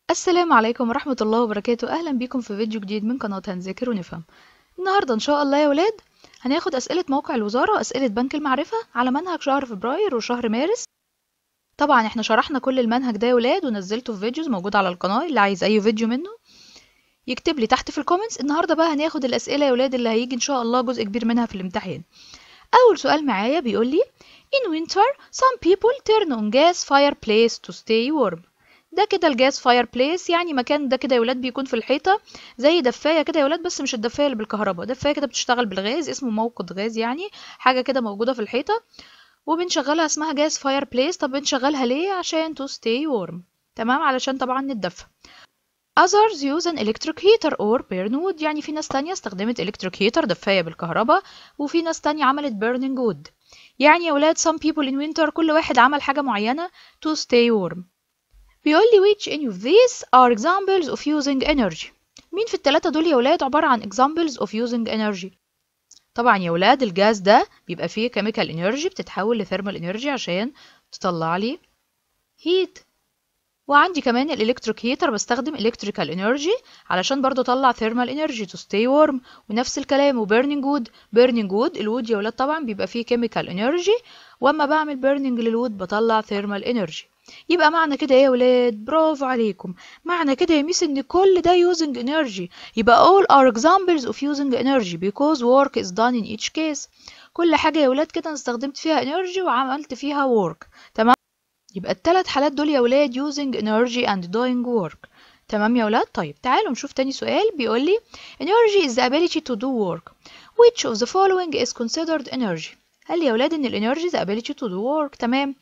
السلام عليكم ورحمة الله وبركاته أهلا بيكم في فيديو جديد من قناة هنذاكر ونفهم النهاردة إن شاء الله يا ولاد هناخد أسئلة موقع الوزارة وأسئلة بنك المعرفة على منهج شهر فبراير وشهر مارس طبعا احنا شرحنا كل المنهج ده يا ولاد ونزلته في فيديوز موجود على القناة اللي عايز أي فيديو منه يكتب لي تحت في الكومنتس النهاردة بقى هناخد الأسئلة يا ولاد اللي هيجي إن شاء الله جزء كبير منها في الامتحان أول سؤال معايا بيقول لي In winter some people turn on gas fireplace to stay warm ده كده الجاز فاير بليس يعني مكان ده كده يا ولاد بيكون في الحيطه زي دفايه كده يا ولاد بس مش الدفايه اللي بالكهرباء دفايه كده بتشتغل بالغاز اسمه موقد غاز يعني حاجه كده موجوده في الحيطه وبنشغلها اسمها جاز فاير بليس طب بنشغلها ليه عشان تو ستي وورم تمام علشان طبعا نتدفى Others use an electric heater or burn wood يعني في ناس تانية استخدمت electric heater دفاية بالكهرباء وفي ناس تانية عملت burning wood يعني يا ولاد some people in winter كل واحد عمل حاجة معينة to stay warm بيقول لي which any of these are examples of using energy مين في التلاتة دول يا ولاد عبارة عن examples of using energy طبعا يا ولاد الجاز ده بيبقى فيه chemical energy بتتحول لثيرمال energy عشان تطلع لي heat وعندي كمان الالكتريك هيتر بستخدم electrical energy علشان برضو اطلع thermal energy to stay warm ونفس الكلام وبيرنينج wood burning wood الوود يا ولاد طبعا بيبقى فيه chemical energy واما بعمل burning للوود بطلع thermal energy يبقى معنى كده ايه يا ولاد برافو عليكم معنى كده يا ميس ان كل ده using energy يبقى all are examples of using energy because work is done in each case كل حاجة يا ولاد كده انا استخدمت فيها energy وعملت فيها work تمام يبقى الثلاث حالات دول يا ولاد using energy and doing work تمام يا ولاد طيب تعالوا نشوف تاني سؤال بيقول لي energy is the ability to do work which of the following is considered energy قال لي يا ولاد ان الانرجي the ability to do work تمام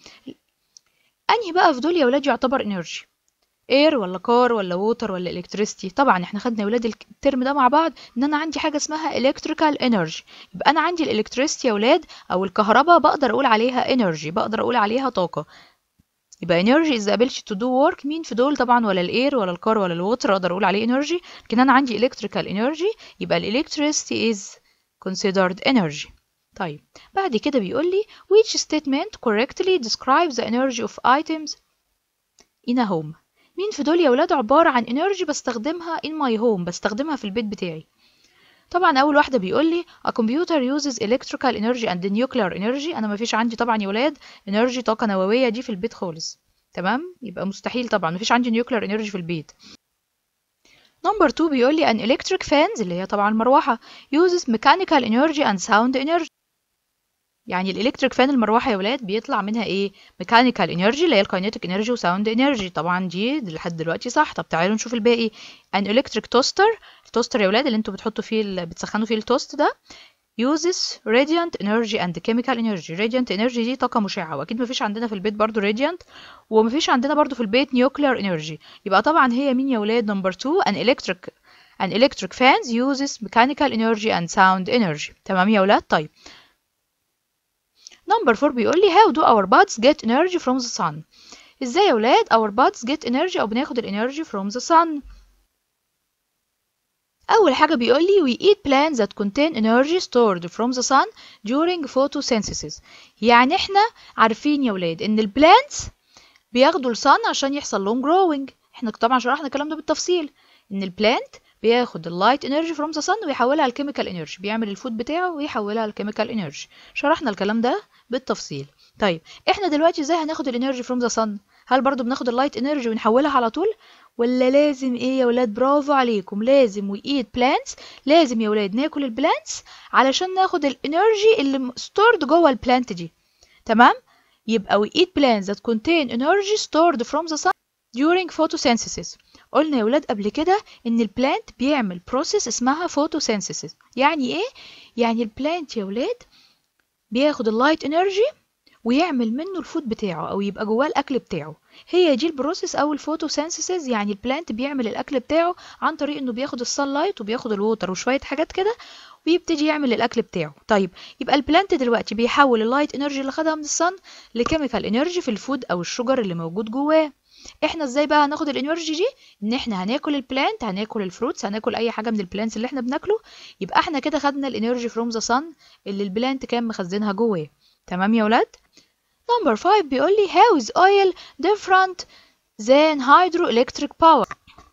انهي بقى في دول يا ولاد يعتبر انرجي اير ولا كار ولا ووتر ولا الكتريستي طبعا احنا خدنا يا ولاد الترم ده مع بعض ان انا عندي حاجه اسمها الكتريكال انرجي يبقى انا عندي الالكتريستي يا ولاد او الكهرباء بقدر اقول عليها انرجي بقدر اقول عليها طاقه يبقى energy is the ability to do work مين في دول طبعا ولا الاير ولا الكار ولا الووتر اقدر اقول عليه energy لكن انا عندي electrical energy يبقى electricity is considered energy طيب بعد كده بيقول لي which statement correctly describes the energy of items in a home مين في دول يا ولاد عبارة عن energy بستخدمها in my home بستخدمها في البيت بتاعي طبعا اول واحده بيقول لي a computer uses electrical energy and nuclear energy انا ما فيش عندي طبعا يا ولاد energy طاقه نوويه دي في البيت خالص تمام يبقى مستحيل طبعا ما فيش عندي nuclear energy في البيت نمبر 2 بيقول لي an electric fans اللي هي طبعا المروحه uses mechanical energy and sound energy يعني الالكتريك فان المروحه يا ولاد بيطلع منها ايه ميكانيكال انرجي اللي هي الكاينيتيك انرجي وساوند انرجي طبعا دي لحد دلوقتي صح طب تعالوا نشوف الباقي ان الكتريك توستر التوستر يا ولاد اللي انتوا بتحطوا فيه ال... بتسخنوا فيه التوست ده uses radiant energy and chemical energy radiant energy دي طاقة مشعة واكيد مفيش عندنا في البيت برضو radiant ومفيش عندنا برضو في البيت nuclear energy يبقى طبعا هي مين يا ولاد نمبر 2 an electric an electric fans uses mechanical energy and sound energy تمام يا ولاد طيب نمبر 4 بيقول لي how do our bodies get energy from the sun ازاي يا ولاد our bodies get energy او بناخد الانرجي from the sun اول حاجه بيقول لي we eat plants that contain energy stored from the sun during photosynthesis يعني احنا عارفين يا ولاد ان البلانتس بياخدوا الصن عشان يحصل لهم growing احنا طبعا شرحنا الكلام ده بالتفصيل ان البلانت بياخد اللايت انرجي فروم ذا sun ويحولها لكيميكال انرجي بيعمل الفود بتاعه ويحولها لكيميكال انرجي شرحنا الكلام ده بالتفصيل طيب احنا دلوقتي ازاي هناخد الانرجي فروم ذا sun هل برضو بناخد اللايت انرجي ونحولها على طول ولا لازم ايه يا ولاد برافو عليكم لازم وي ايت بلانتس لازم يا ولاد ناكل البلانتس علشان ناخد الانرجي اللي ستورد جوه البلانت دي تمام يبقى we eat plants that contain energy stored from the sun during photosynthesis قلنا يا ولاد قبل كده ان البلانت بيعمل بروسيس اسمها photosynthesis يعني ايه يعني البلانت يا ولاد بياخد اللايت انرجي ويعمل منه الفود بتاعه او يبقى جواه الاكل بتاعه هي دي البروسيس او الفوتوسينثيسيس يعني البلانت بيعمل الاكل بتاعه عن طريق انه بياخد السانلايت وبياخد الووتر وشويه حاجات كده ويبتدي يعمل الاكل بتاعه طيب يبقى البلانت دلوقتي بيحول اللايت انرجي اللي خدها من الصن لكيميكال انرجي في الفود او الشجر اللي موجود جواه احنا ازاي بقى هناخد الانرجي دي ان احنا هناكل البلانت هناكل الفروتس هناكل اي حاجه من البلانتس اللي احنا بناكله يبقى احنا كده خدنا الانرجي فروم ذا صن اللي البلانت كان مخزنها جواه تمام يا ولاد نمبر 5 بيقول لي how is oil different than hydroelectric power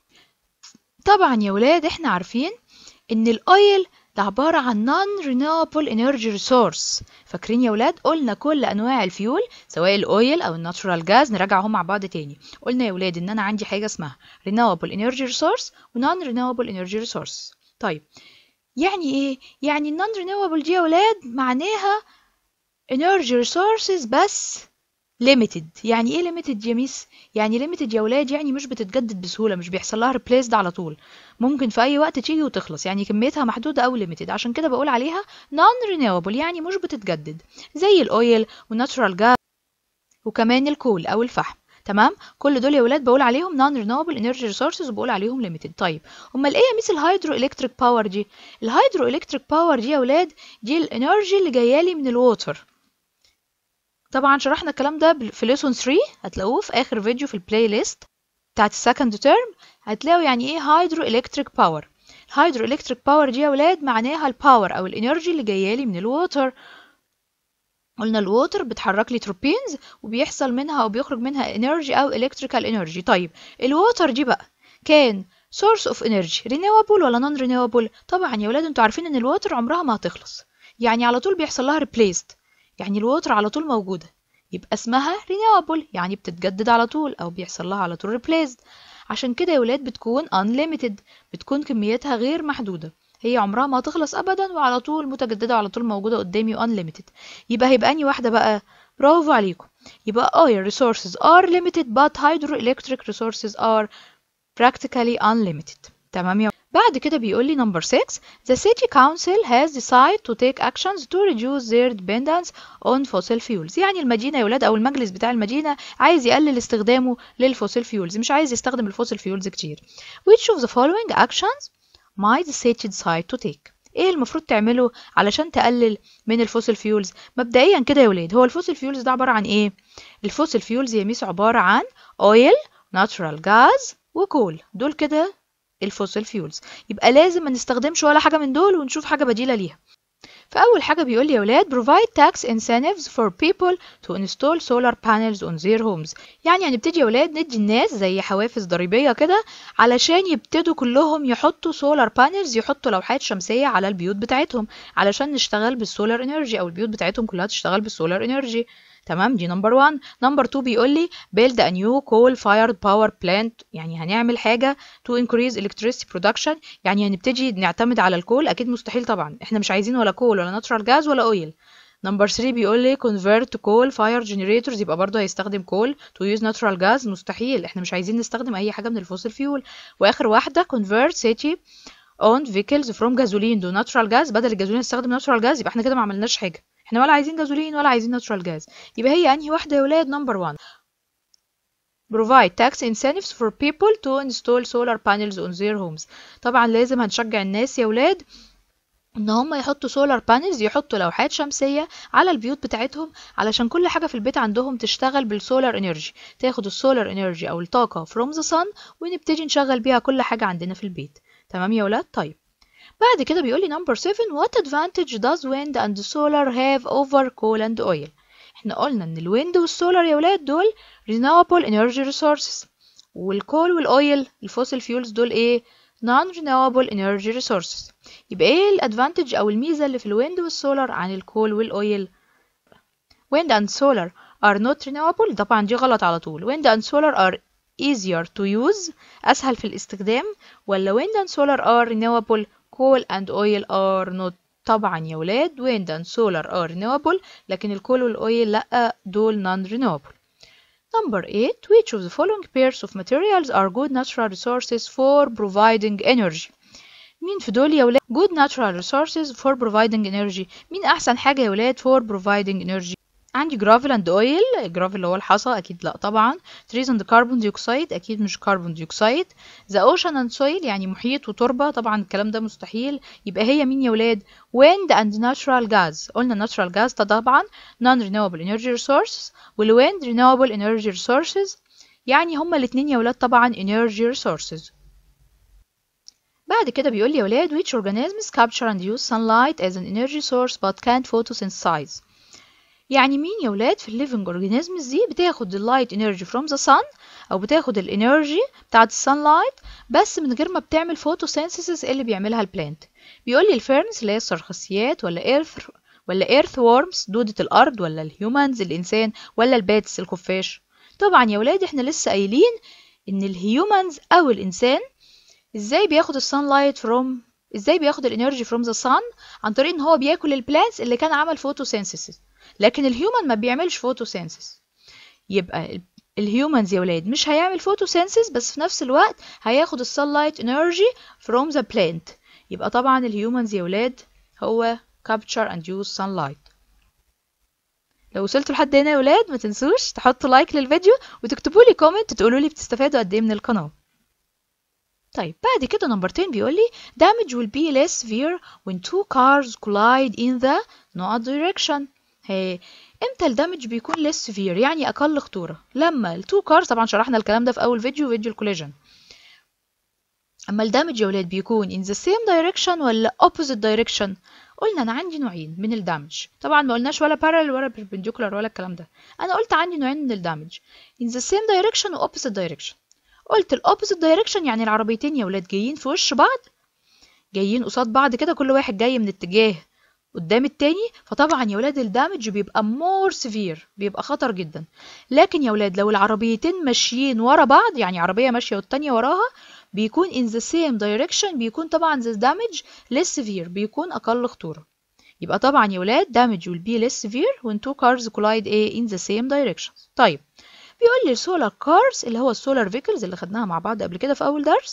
طبعا يا ولاد احنا عارفين ان الاويل ده عبارة عن non renewable energy resource فاكرين يا ولاد قلنا كل انواع الفيول سواء الاويل او الناتشورال جاز نراجعهم مع بعض تاني قلنا يا ولاد ان انا عندي حاجة اسمها renewable energy resource و non renewable energy resource طيب يعني ايه يعني non renewable دي يا ولاد معناها energy resources بس limited يعني ايه limited يا ميس يعني limited يا ولاد يعني مش بتتجدد بسهوله مش بيحصل لها replaced على طول ممكن في اي وقت تيجي وتخلص يعني كميتها محدوده او limited عشان كده بقول عليها non renewable يعني مش بتتجدد زي الاويل والناتشورال جاز وكمان الكول او الفحم تمام كل دول يا ولاد بقول عليهم non renewable energy resources وبقول عليهم limited طيب امال ايه يا ميس الهيدرو الكتريك باور دي الهيدرو الكتريك باور دي يا ولاد دي الانرجي اللي جايه لي من الووتر طبعا شرحنا الكلام ده في ليسون 3 هتلاقوه في اخر فيديو في البلاي ليست بتاعت السكند تيرم هتلاقوا يعني ايه هيدرو الكتريك باور الهيدرو الكتريك باور دي يا ولاد معناها الباور او الانرجي اللي جايه لي من الووتر قلنا الووتر بتحرك لي تروبينز وبيحصل منها او بيخرج منها انرجي او الكتريكال انرجي طيب الووتر دي بقى كان source of energy renewable ولا non renewable طبعا يا ولاد انتوا عارفين ان الووتر عمرها ما هتخلص يعني على طول بيحصل لها replaced يعني الووتر على طول موجودة يبقى اسمها renewable يعني بتتجدد على طول أو بيحصل لها على طول replaced عشان كده يا ولاد بتكون unlimited بتكون كميتها غير محدودة هي عمرها ما هتخلص أبدا وعلى طول متجددة وعلى طول موجودة قدامي unlimited يبقى هيبقى أنهي واحدة بقى برافو عليكم يبقى oil resources are limited but hydroelectric resources are practically unlimited تمام يا بعد كده بيقول لي number 6 the city council has decided to take actions to reduce their dependence on fossil fuels يعني المدينة يا ولاد أو المجلس بتاع المدينة عايز يقلل استخدامه للفوسيل فيولز مش عايز يستخدم الفوسيل فيولز كتير which of the following actions might the city decide to take ايه المفروض تعمله علشان تقلل من الفوسيل فيولز مبدئيا كده يا ولاد هو الفوسيل فيولز ده عبارة عن ايه الفوسيل فيولز يا ميس عبارة عن oil natural gas وكول دول كده الفوسيل فيولز يبقى لازم ما نستخدمش ولا حاجه من دول ونشوف حاجه بديله ليها فاول حاجه بيقول لي يا ولاد provide tax incentives for people to install solar panels on their homes يعني هنبتدي يا ولاد ندي الناس زي حوافز ضريبيه كده علشان يبتدوا كلهم يحطوا solar panels يحطوا لوحات شمسيه على البيوت بتاعتهم علشان نشتغل بالسولار انرجي او البيوت بتاعتهم كلها تشتغل بالسولار انرجي تمام دي نمبر 1 نمبر 2 بيقول لي build a new coal fired power plant يعني هنعمل حاجه to increase electricity production يعني هنبتدي نعتمد على الكول اكيد مستحيل طبعا احنا مش عايزين ولا كول ولا ناتشرال جاز ولا اويل نمبر 3 بيقول لي convert to coal fire generators يبقى برضه هيستخدم كول to use natural gas مستحيل احنا مش عايزين نستخدم اي حاجه من الفوسيل فيول واخر واحده convert city owned vehicles from gasoline to natural gas بدل الجازولين نستخدم natural gas يبقى احنا كده ما عملناش حاجه احنا ولا عايزين جازولين ولا عايزين ناتشورال جاز يبقى هي انهي واحده يا ولاد نمبر 1 provide tax incentives for people to install solar panels on their homes طبعا لازم هنشجع الناس يا ولاد ان هم يحطوا سولار بانلز يحطوا لوحات شمسيه على البيوت بتاعتهم علشان كل حاجه في البيت عندهم تشتغل بالسولار انرجي تاخد السولار انرجي او الطاقه from the sun ونبتدي نشغل بيها كل حاجه عندنا في البيت تمام يا ولاد طيب بعد كده بيقول لي number 7 what advantage does wind and solar have over coal and oil احنا قلنا ان الويند والسولار يا ولاد دول renewable energy resources والكول والاويل الفوسيل فيولز دول ايه non renewable energy resources يبقى ايه الادفانتج او الميزه اللي في الويند والسولار عن الكول والاويل wind and solar are not renewable طبعا دي غلط على طول wind and solar are easier to use اسهل في الاستخدام ولا wind and solar are renewable coal and oil are not طبعا يا ولاد wind and solar are renewable لكن الكول والاويل لا دول non renewable Number 8 which of the following pairs of materials are good natural resources for providing energy مين في دول يا ولاد good natural resources for providing energy مين احسن حاجة يا ولاد for providing energy عندي جرافل اند اويل الجرافل اللي هو الحصى اكيد لا طبعا تريز اند كربون ديوكسيد اكيد مش كربون ديوكسيد ذا اوشن اند سويل يعني محيط وتربه طبعا الكلام ده مستحيل يبقى هي مين يا ولاد wind and natural gas قلنا natural gas ده طبعا non renewable energy resources والwind renewable energy resources يعني هما الاتنين يا ولاد طبعا energy resources بعد كده بيقول لي يا ولاد which organisms capture and use sunlight as an energy source but can't photosynthesize يعني مين يا ولاد في الليفنج اورجانيزمز دي بتاخد اللايت انرجي فروم ذا sun او بتاخد الانرجي بتاعه السان لايت بس من غير ما بتعمل فوتوسينثيسيس اللي بيعملها البلانت بيقول لي الفيرنز اللي هي السرخسيات ولا ايرث ولا ايرث وورمز دودة الارض ولا الهيومنز الانسان ولا الباتس الخفاش طبعا يا ولاد احنا لسه قايلين ان الهيومنز او الانسان ازاي بياخد السان لايت فروم ازاي بياخد الانرجي فروم ذا سان عن طريق ان هو بياكل البلانتس اللي كان عمل فوتوسينثيسيس لكن الهيومن ما بيعملش فوتوسينثيس يبقى الهيومنز يا ولاد مش هيعمل فوتوسينثيس بس في نفس الوقت هياخد السانلايت انرجي فروم ذا بلانت يبقى طبعا الهيومنز يا ولاد هو capture and use sunlight لو وصلتوا لحد هنا يا ولاد ما تنسوش تحطوا لايك للفيديو وتكتبوا لي كومنت تقولوا لي بتستفادوا قد ايه من القناه طيب بعد كده نمبر 10 بيقول لي damage will be less severe when two cars collide in the not direction هي امتى الدمج بيكون less severe يعني اقل خطوره لما التو كارز طبعا شرحنا الكلام ده في اول فيديو فيديو الكوليجن اما الدمج يا ولاد بيكون in the same direction ولا opposite direction قلنا انا عندي نوعين من الدمج طبعا ما قلناش ولا parallel ولا perpendicular ولا الكلام ده انا قلت عندي نوعين من الدمج in the same direction و opposite direction قلت ال opposite direction يعني العربيتين يا ولاد جايين في وش بعض جايين قصاد بعض كده كل واحد جاي من اتجاه قدام التاني فطبعا يا ولاد الدامج بيبقى مور سيفير بيبقى خطر جدا لكن يا ولاد لو العربيتين ماشيين ورا بعض يعني عربية ماشية والتانية وراها بيكون in the same direction بيكون طبعا the damage less severe بيكون أقل خطورة يبقى طبعا يا ولاد damage will be less severe when two cars collide a in the same direction طيب بيقول لي السولار كارز اللي هو السولار فيكلز اللي خدناها مع بعض قبل كده في أول درس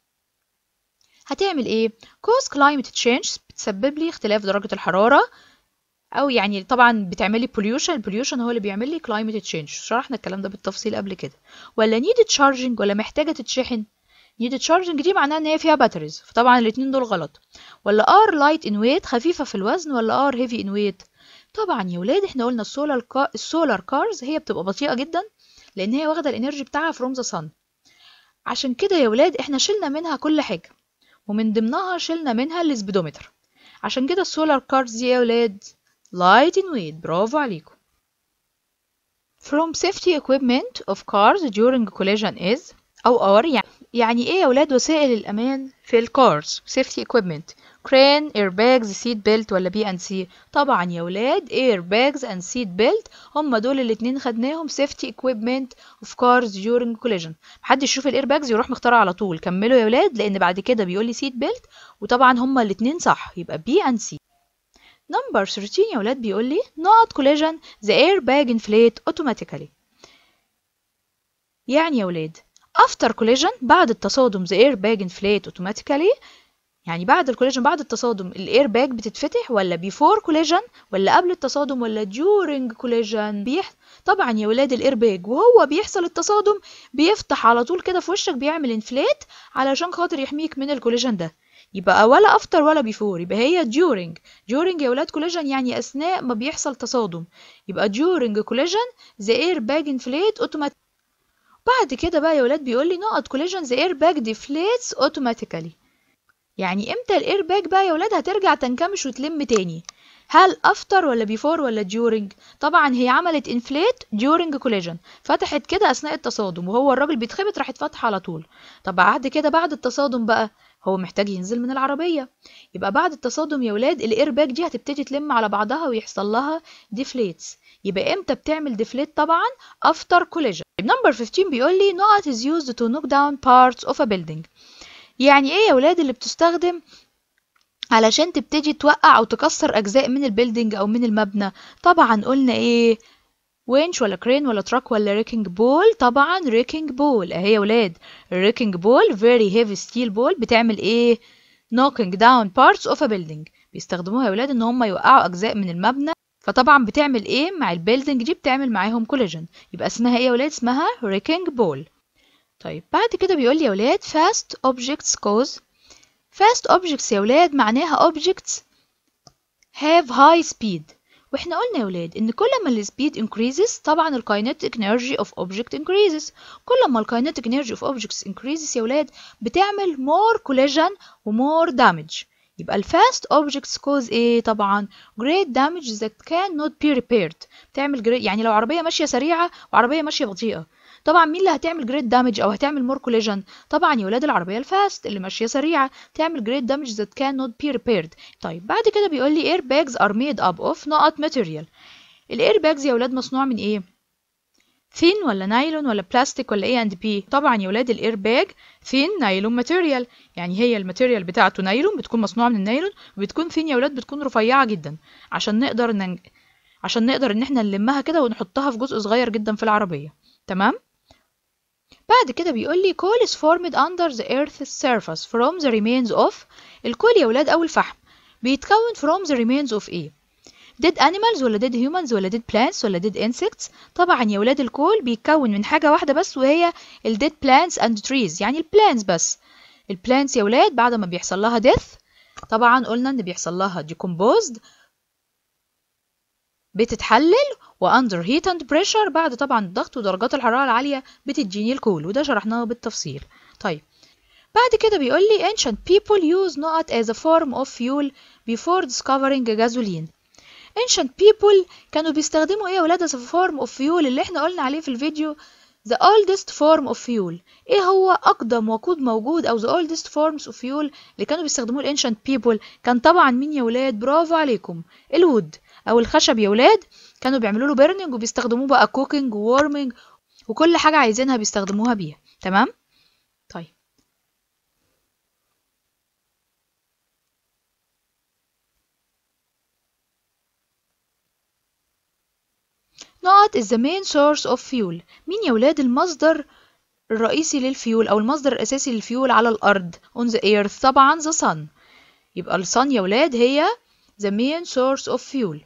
هتعمل ايه cause climate change بتسبب لي اختلاف درجة الحرارة او يعني طبعا بتعمل لي pollution البوليوشن هو اللي بيعمل لي climate change شرحنا الكلام ده بالتفصيل قبل كده ولا needed charging ولا محتاجة تتشحن needed charging دي معناها ان هي فيها باتريز فطبعا الاتنين دول غلط ولا are light in weight خفيفة في الوزن ولا are heavy in weight طبعا يا ولاد احنا قلنا السولار كا... السولار كارز هي بتبقى بطيئة جدا لان هي واخدة الانرجي بتاعها from the sun عشان كده يا ولاد احنا شلنا منها كل حاجة ومن ضمنها شلنا منها السبيدومتر عشان كده السولار كارز دي يا ولاد light in weight برافو عليكم from safety equipment of cars during collision is أو are يعني يعني إيه يا ولاد وسائل الأمان في الكارز safety equipment crane airbags seat belt ولا بي ان سي طبعا يا ولاد airbags and seat belt هم دول الاتنين خدناهم safety equipment of cars during collision محدش يشوف الايرباجز يروح مختارها على طول كملوا يا ولاد لان بعد كده بيقول لي seat belt وطبعا هما الاتنين صح يبقى بي and سي نمبر 13 يا ولاد بيقول لي not collision the airbag inflate automatically يعني يا ولاد after collision بعد التصادم the airbag inflate automatically يعني بعد الكوليجن بعد التصادم الاير باج بتتفتح ولا بيفور كوليجن ولا قبل التصادم ولا during كوليجن بيح... طبعا يا ولاد الاير باج وهو بيحصل التصادم بيفتح على طول كده في وشك بيعمل انفليت علشان خاطر يحميك من الكوليجن ده يبقى ولا افتر ولا بيفور يبقى هي during during يا ولاد كوليجن يعني اثناء ما بيحصل تصادم يبقى during collision the air bag inflate automatically بعد كده بقى يا ولاد بيقول لي نقط collision the air bag deflates automatically يعني امتى الاير باج بقى يا ولاد هترجع تنكمش وتلم تاني هل افتر ولا بيفور ولا during طبعا هي عملت انفليت during collision فتحت كده اثناء التصادم وهو الراجل بيتخبط راحت فاتحه على طول طب بعد كده بعد التصادم بقى هو محتاج ينزل من العربيه يبقى بعد التصادم يا ولاد الاير باج دي هتبتدي تلم على بعضها ويحصل لها ديفليتس يبقى امتى بتعمل ديفليت طبعا افتر collision نمبر 15 بيقول لي not is used to knock down parts of a building يعني ايه يا ولاد اللي بتستخدم علشان تبتدي توقع او تكسر اجزاء من البيلدينج او من المبنى طبعا قلنا ايه وينش ولا كرين ولا تراك ولا ريكنج بول طبعا ريكنج بول اهي يا ولاد الريكنج بول فيري هيفي ستيل بول بتعمل ايه knocking down parts of a building بيستخدموها يا ولاد ان هم يوقعوا اجزاء من المبنى فطبعا بتعمل ايه مع البيلدينج دي بتعمل معاهم كوليجن يبقى اسمها ايه يا ولاد اسمها ريكنج بول طيب بعد كده بيقول لي يا ولاد fast objects cause fast objects يا ولاد معناها objects have high speed واحنا قلنا يا ولاد ان كل ما السبيد increases طبعا ال kinetic energy of object increases كل ما ال kinetic energy of objects increases يا ولاد بتعمل more collision و more damage يبقى ال fast objects cause ايه طبعا great damage that cannot be repaired بتعمل great يعني لو عربية ماشية سريعة وعربية ماشية بطيئة طبعا مين اللي هتعمل great damage او هتعمل more collision طبعا يا ولاد العربية الفاست اللي ماشية سريعة تعمل great damage that cannot be repaired طيب بعد كده بيقول لي airbags are made up of نقط material الايرباجز يا ولاد مصنوع من ايه ثين ولا نايلون ولا بلاستيك ولا ايه اند بي طبعا يا ولاد الاير باج ثين نايلون ماتيريال يعني هي الماتيريال بتاعته نايلون بتكون مصنوعه من النايلون وبتكون ثين يا ولاد بتكون رفيعه جدا عشان نقدر ان عشان نقدر ان احنا نلمها كده ونحطها في جزء صغير جدا في العربيه تمام بعد كده بيقول لي coal is formed under the earth's surface from the remains of الكول يا ولاد او الفحم بيتكون from the remains of ايه dead animals ولا dead humans ولا dead plants ولا dead insects طبعا يا ولاد الكول بيتكون من حاجة واحدة بس وهي ال dead plants and trees يعني البلانتس بس البلانتس يا ولاد بعد ما بيحصل لها death طبعا قلنا ان بيحصل لها decomposed بتتحلل و under heat and pressure بعد طبعا الضغط ودرجات الحرارة العالية بتديني الكول وده شرحناه بالتفصيل طيب بعد كده بيقول لي ancient people use نقط as a form of fuel before discovering gasoline ancient people كانوا بيستخدموا ايه يا ولاد as a form of fuel اللي احنا قلنا عليه في الفيديو the oldest form of fuel ايه هو اقدم وقود موجود او the oldest forms of fuel اللي كانوا بيستخدموه ال ancient people كان طبعا مين يا ولاد برافو عليكم الوود او الخشب يا ولاد كانوا بيعملوا له بيرنينج وبيستخدموه بقى كوكينج وورمينج وكل حاجه عايزينها بيستخدموها بيها تمام طيب نقط is the main source of fuel مين يا ولاد المصدر الرئيسي للفيول او المصدر الاساسي للفيول على الارض on the earth طبعا the sun يبقى الصن يا ولاد هي the main source of fuel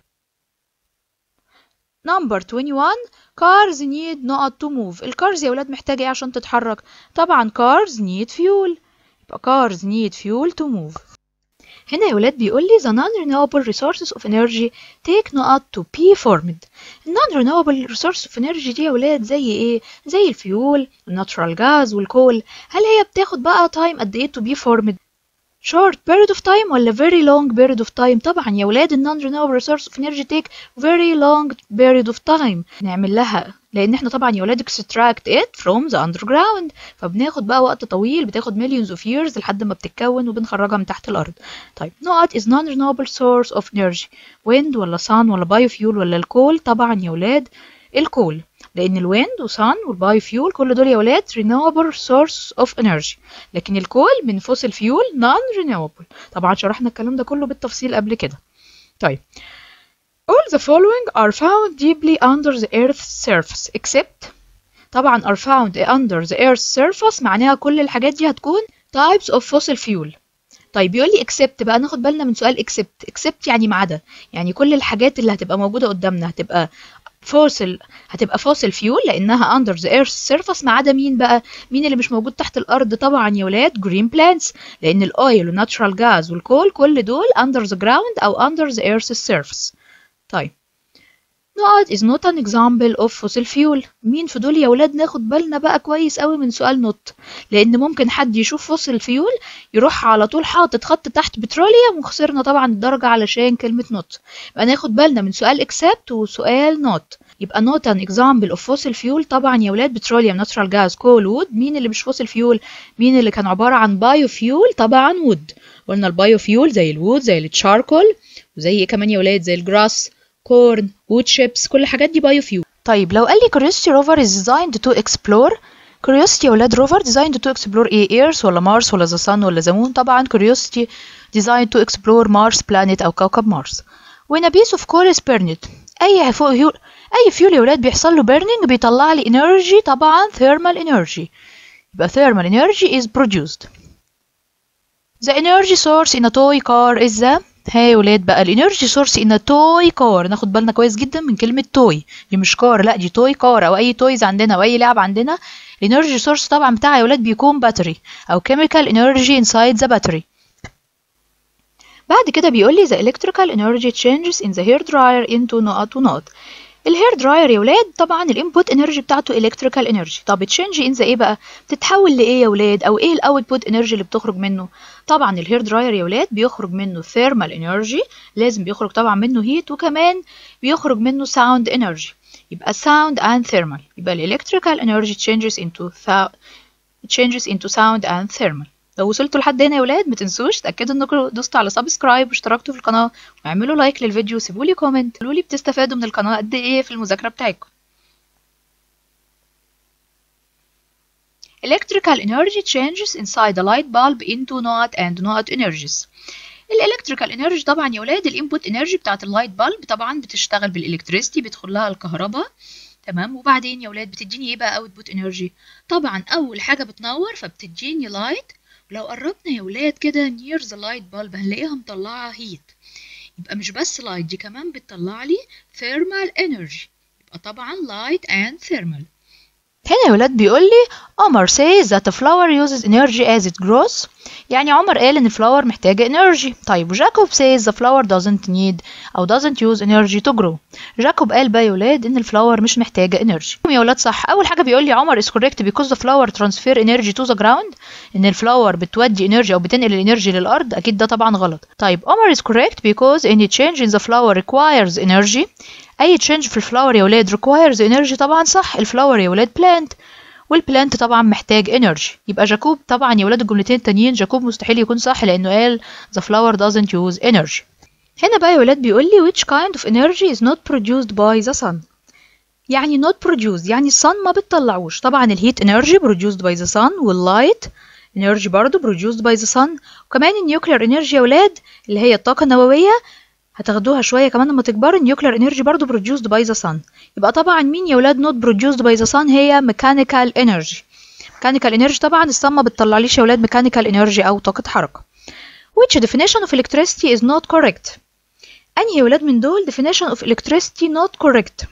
number 21 cars need نقط to move الكارز يا ولاد محتاجة ايه عشان تتحرك طبعا cars need fuel يبقى cars need fuel to move هنا يا ولاد بيقول لي the non-renewable resources of energy take نقط to be formed ال non-renewable resources of energy دي يا ولاد زي ايه زي الفيول الناتشرال جاز والكول هل هي بتاخد بقى time قد ايه to be formed short period of time ولا very long period of time طبعا يا ولاد ال non-renewable resource of energy take very long period of time نعمل لها لان احنا طبعا يا ولاد extract it from the underground فبناخد بقى وقت طويل بتاخد millions of years لحد ما بتتكون وبنخرجها من تحت الارض طيب نقط is non-renewable source of energy wind ولا sun ولا biofuel ولا الكول طبعا يا ولاد الكول لان الويند وسان والبايو فيول كل دول يا ولاد renewable source of energy لكن الكول من فوسيل فيول non renewable طبعا شرحنا الكلام ده كله بالتفصيل قبل كده طيب all the following are found deeply under the earth's surface except طبعا are found under the earth's surface معناها كل الحاجات دي هتكون types of fossil fuel طيب بيقول لي except بقى ناخد بالنا من سؤال except except يعني ما عدا يعني كل الحاجات اللي هتبقى موجودة قدامنا هتبقى فوسل هتبقى فوسل فيول لانها under the earth's surface ما عدا مين بقى مين اللي مش موجود تحت الارض طبعا يا ولاد green plants لان الاويل والناتشرال جاز والكول كل دول under the ground او under the earth's surface طيب نقط is not an example of fossil fuel مين في دول يا ولاد ناخد بالنا بقى كويس قوي من سؤال نوت لان ممكن حد يشوف فوسل فيول يروح على طول حاطط خط تحت بتروليوم وخسرنا طبعا الدرجة علشان كلمة نوت يبقى ناخد بالنا من سؤال except وسؤال not يبقى not an example of fossil fuel طبعا يا ولاد بتروليوم ناتشرال جاز كول وود مين اللي مش فوسل فيول مين اللي كان عبارة عن بايو فيول طبعا وود قلنا البايو فيول زي الوود زي التشاركول وزي ايه كمان يا ولاد زي الجراس كورن وود شيبس كل الحاجات دي بايو فيول طيب لو قال لي curiosity rover is designed to explore curiosity يا ولاد rover designed to explore ايه earth ولا مارس ولا the sun ولا the moon طبعا curiosity designed to explore mars planet او كوكب مارس when a piece of coal is burned اي فيول اي فيول يا ولاد بيحصل له burning بيطلع لي energy طبعا thermal energy يبقى thermal energy is produced the energy source in a toy car is the ها يا ولاد بقى الانرجي سورس ان توي كار ناخد بالنا كويس جدا من كلمه توي دي مش كار لا دي توي كار او اي تويز عندنا او اي لعب عندنا الانرجي سورس طبعا بتاعها يا ولاد بيكون باتري او chemical energy inside the battery بعد كده بيقول لي the electrical energy changes in the hair dryer into نقط ونقط الهير دراير يا ولاد طبعا الانبوت انرجي بتاعته الكتريكال انرجي طب تشينج ان ذا ايه بقى بتتحول لايه يا ولاد او ايه الاوتبوت انرجي اللي بتخرج منه طبعا الهير دراير يا ولاد بيخرج منه ثيرمال انرجي لازم بيخرج طبعا منه هيت وكمان بيخرج منه ساوند انرجي يبقى sound and thermal يبقى ال electrical energy changes into changes into sound and thermal لو وصلتوا لحد هنا يا ولاد ما تنسوش تاكدوا انكم دوستوا على سبسكرايب واشتركتوا في القناه واعملوا لايك للفيديو وسيبوا لي كومنت قولوا لي بتستفادوا من القناه قد ايه في المذاكره بتاعتكم Electrical energy changes inside a light bulb into not and not energies الالكتريكال انرجي طبعا يا ولاد الانبوت انرجي بتاعت اللايت بالب طبعا بتشتغل بالالكتريستي بيدخل لها الكهرباء تمام وبعدين يا ولاد بتديني ايه بقى اوتبوت انرجي طبعا اول حاجه بتنور فبتديني لايت ولو قربنا يا ولاد كده نير ذا لايت بالب هنلاقيها مطلعه هيت يبقى مش بس لايت دي كمان بتطلع لي ثيرمال انرجي يبقى طبعا لايت اند ثيرمال هنا يا ولاد بيقول لي عمر says that a flower uses energy as it grows يعني عمر قال ان الفلاور محتاجة energy طيب وجاكوب says the flower doesn't need او doesn't use energy to grow جاكوب قال بقى يا ولاد ان الفلاور مش محتاجة energy يا ولاد صح اول حاجة بيقول لي عمر is correct because the flower transfer energy to the ground ان الفلاور بتودي energy او بتنقل الانرجي للارض اكيد ده طبعا غلط طيب عمر is correct because any change in the flower requires energy اي تشينج في الفلاور يا ولاد requires energy طبعا صح الفلاور يا ولاد plant والبلانت طبعا محتاج energy يبقى جاكوب طبعا يا ولاد الجملتين التانيين جاكوب مستحيل يكون صح لانه قال the flower doesn't use energy هنا بقى يا ولاد بيقول لي which kind of energy is not produced by the sun يعني not produced يعني الصن ما بتطلعوش طبعا الهيت energy produced by the sun واللايت energy برضو produced by the sun وكمان النيوكلير energy يا ولاد اللي هي الطاقة النووية هتاخدوها شويه كمان لما تكبروا النيوكلير انرجي برضو produced by the sun يبقى طبعا مين يا ولاد not produced by the sun هي mechanical energy mechanical energy طبعا الصن ما بتطلعليش يا ولاد mechanical energy او طاقه حركه which definition of electricity is not correct انهي يا ولاد من دول definition of electricity not correct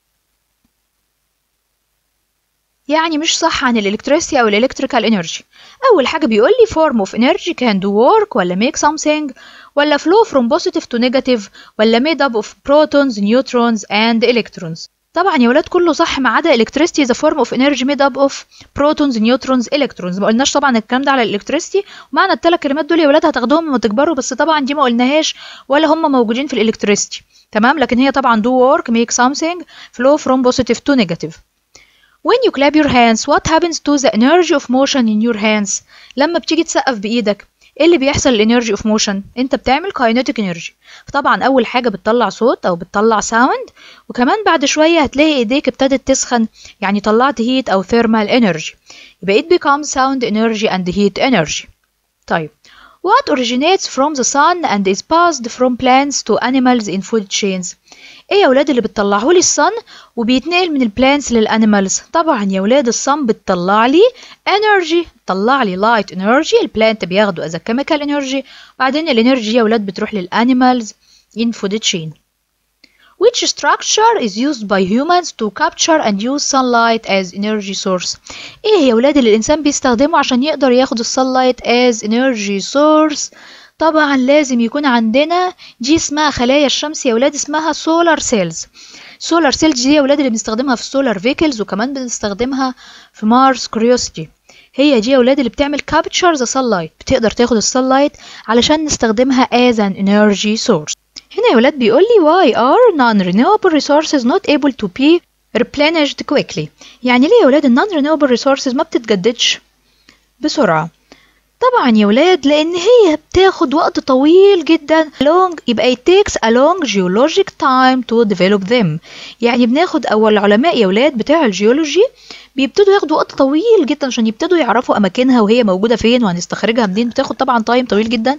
يعني مش صح عن الالكتريسيتي او الالكتريكال انرجي اول حاجه بيقول لي form of energy can do work ولا make something ولا flow from positive to negative ولا made up of protons neutrons and electrons طبعا يا ولاد كله صح ما عدا electricity the form of energy made up of protons neutrons electrons ما قلناش طبعا الكلام ده على الالكتريسيتي ومعنى الثلاث كلمات دول يا ولاد هتاخدوهم لما تكبروا بس طبعا دي ما قلناهاش ولا هم موجودين في الالكتريسيتي تمام لكن هي طبعا do work make something flow from positive to negative When you clap your hands, what happens to the energy of motion in your hands? لما بتيجي تسقف بإيدك ايه اللي بيحصل للانرجي اوف موشن انت بتعمل كاينيتيك انرجي فطبعا اول حاجه بتطلع صوت او بتطلع ساوند وكمان بعد شويه هتلاقي ايديك ابتدت تسخن يعني طلعت هيت او ثيرمال انرجي يبقى it becomes sound energy and heat energy طيب what originates from the sun and is passed from plants to animals in food chains ايه يا ولاد اللي بتطلعه لي الصن وبيتنقل من البلانتس للانيمالز طبعا يا ولاد الصن بتطلع لي انرجي طلع لي لايت انرجي البلانت بياخده از كيميكال انرجي بعدين الانرجي يا ولاد بتروح للانيمالز in food chain which structure is used by humans to capture and use sunlight as energy source ايه يا ولاد اللي الانسان بيستخدمه عشان يقدر ياخد السانلايت as energy source طبعا لازم يكون عندنا دي اسمها خلايا الشمس يا ولاد اسمها سولار سيلز سولار سيلز دي يا ولاد اللي بنستخدمها في السولار فيكلز وكمان بنستخدمها في مارس كوريوسيتي هي دي يا ولاد اللي بتعمل كابتشر ذا sunlight بتقدر تاخد السانلايت علشان نستخدمها as an energy source هنا يا ولاد بيقول لي why are non-renewable resources not able to be replenished quickly يعني ليه يا ولاد ال non-renewable resources ما بتتجددش بسرعة طبعا يا ولاد لان هي بتاخد وقت طويل جدا long يبقى it takes a long geologic time to develop them يعني بناخد اول العلماء يا ولاد بتاع الجيولوجي بيبتدوا ياخدوا وقت طويل جدا عشان يبتدوا يعرفوا اماكنها وهي موجوده فين وهنستخرجها منين بتاخد طبعا تايم طويل جدا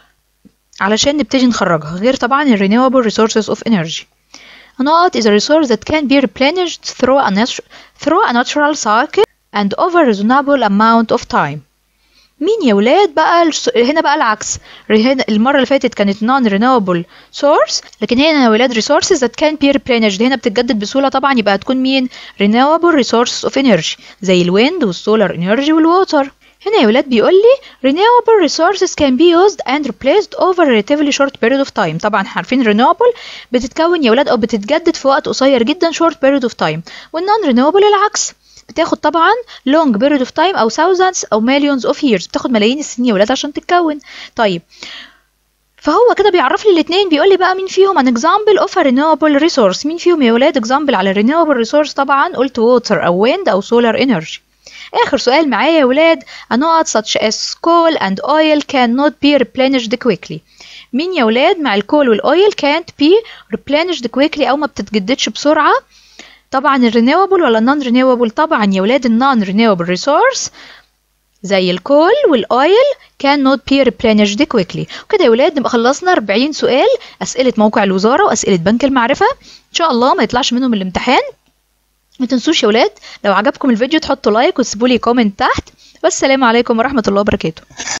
علشان نبتدي نخرجها غير طبعا ال renewable resources of energy نقط is a resource that can be replenished through a, natu- through a natural cycle and over a reasonable amount of time مين يا ولاد بقى الس- هنا بقى العكس هنا المرة اللي فاتت كانت non renewable source لكن هنا يا ولاد resources that can be replenished هنا بتتجدد بسهولة طبعا يبقى هتكون مين renewable resources of energy زي الويند والسولار energy والووتر هنا يا ولاد بيقول لي renewable resources can be used and replaced over a relatively short period of time طبعا عارفين renewable بتتكون يا ولاد او بتتجدد في وقت قصير جدا short period of time والnon renewable العكس بتاخد طبعا long period of time او thousands او millions of years بتاخد ملايين السنين يا ولاد عشان تتكون طيب فهو كده بيعرف لي الاثنين بيقول لي بقى مين فيهم an example of a renewable resource مين فيهم يا ولاد example على renewable resource طبعا قلت water او wind او solar energy آخر سؤال معايا يا ولاد a not such as coal and oil cannot be replenished quickly مين يا ولاد مع الكول والاويل can't be replenished quickly أو ما بتتجددش بسرعة طبعا الرينيوبل ولا النون رينيوبل طبعا يا ولاد النون رينيوبل ريسورس زي الكول والاويل cannot be replenished quickly وكده يا ولاد نبقى خلصنا 40 سؤال أسئلة موقع الوزارة وأسئلة بنك المعرفة إن شاء الله ما يطلعش منهم الامتحان ما تنسوش يا ولاد لو عجبكم الفيديو تحطوا لايك وتسيبوا لي كومنت تحت والسلام عليكم ورحمة الله وبركاته